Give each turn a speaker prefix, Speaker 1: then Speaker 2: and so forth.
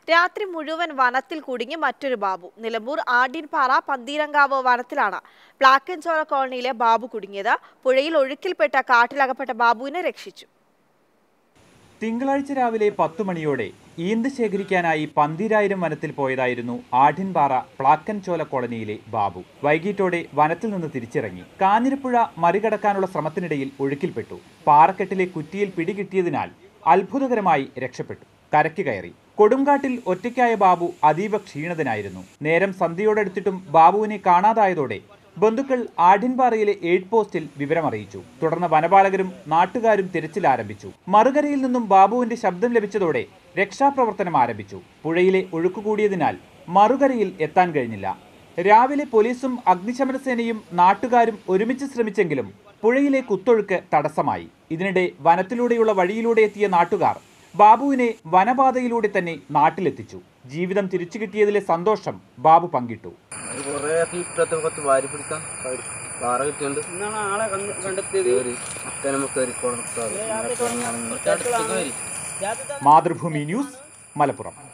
Speaker 1: രാത്രി മുഴുവൻ വനത്തിൽ കുടുങ്ങി മറ്റൊരു ബാബു നിലമ്പൂർ ആഢ്യൻപാറ പന്തീരങ്കാവ് വനത്തിലാണ് പ്ലാക്കൻചോല കോളനിയിലെ ബാബു കുടുങ്ങിയത് പുഴയിൽ ഒഴുക്കിൽപ്പെട്ട കാട്ടിലകപ്പെട്ട ബാബുവിനെ രക്ഷിച്ചു
Speaker 2: തിങ്കളാഴ്ച രാവിലെ പത്തു മണിയോടെ ഈന്ത് ശേഖരിക്കാനായി പന്തിരായിരം വനത്തിൽ പോയതായിരുന്നു ആഢ്യൻപാറ പ്ലാക്കൻചോല കോളനിയിലെ ബാബു വൈകിട്ടോടെ വനത്തിൽ നിന്ന് തിരിച്ചിറങ്ങി കാഞ്ഞിരപ്പുഴ മറികടക്കാനുള്ള ശ്രമത്തിനിടയിൽ ഒഴുക്കിൽപ്പെട്ടു പാറക്കെട്ടിലെ കുറ്റിയിൽ പിടികിട്ടിയതിനാൽ അത്ഭുതകരമായി രക്ഷപ്പെട്ടു കരയ്ക്ക് കയറി കൊടുങ്കാട്ടിൽ ഒറ്റയ്ക്കായ ബാബു അതീവ ക്ഷീണിതനായിരുന്നു നേരം സന്ധ്യയോടടുത്തിട്ടും ബാബുവിനെ കാണാതായതോടെ ബന്ധുക്കൾ ആഢ്യൻപാറയിലെ എയ്ഡ് പോസ്റ്റിൽ വിവരമറിയിച്ചു തുടർന്ന് വനപാലകരും നാട്ടുകാരും തിരച്ചിൽ ആരംഭിച്ചു മറുകരയിൽ നിന്നും ബാബുവിന്റെ ശബ്ദം ലഭിച്ചതോടെ രക്ഷാപ്രവർത്തനം ആരംഭിച്ചു പുഴയിലെ ഒഴുക്ക് കൂടിയതിനാൽ മറുകരയിൽ എത്താൻ കഴിഞ്ഞില്ല രാവിലെ പോലീസും അഗ്നിശമന നാട്ടുകാരും ഒരുമിച്ച് ശ്രമിച്ചെങ്കിലും പുഴയിലെ കുത്തൊഴുക്ക് തടസ്സമായി ഇതിനിടെ വനത്തിലൂടെയുള്ള വഴിയിലൂടെ എത്തിയ നാട്ടുകാർ ബാബുവിനെ വനപാതയിലൂടെ തന്നെ നാട്ടിലെത്തിച്ചു ജീവിതം തിരിച്ചു കിട്ടിയതിലെ സന്തോഷം ബാബു പങ്കിട്ടു
Speaker 3: അത് കുറേ ഇപ്പത്തെ കുറച്ച് വാരി പിടിക്കാം പാറ കിട്ടിയോണ്ട് കണ്ടെത്തിയത് നമുക്ക് കയറിക്കോളാം
Speaker 2: മാതൃഭൂമി ന്യൂസ് മലപ്പുറം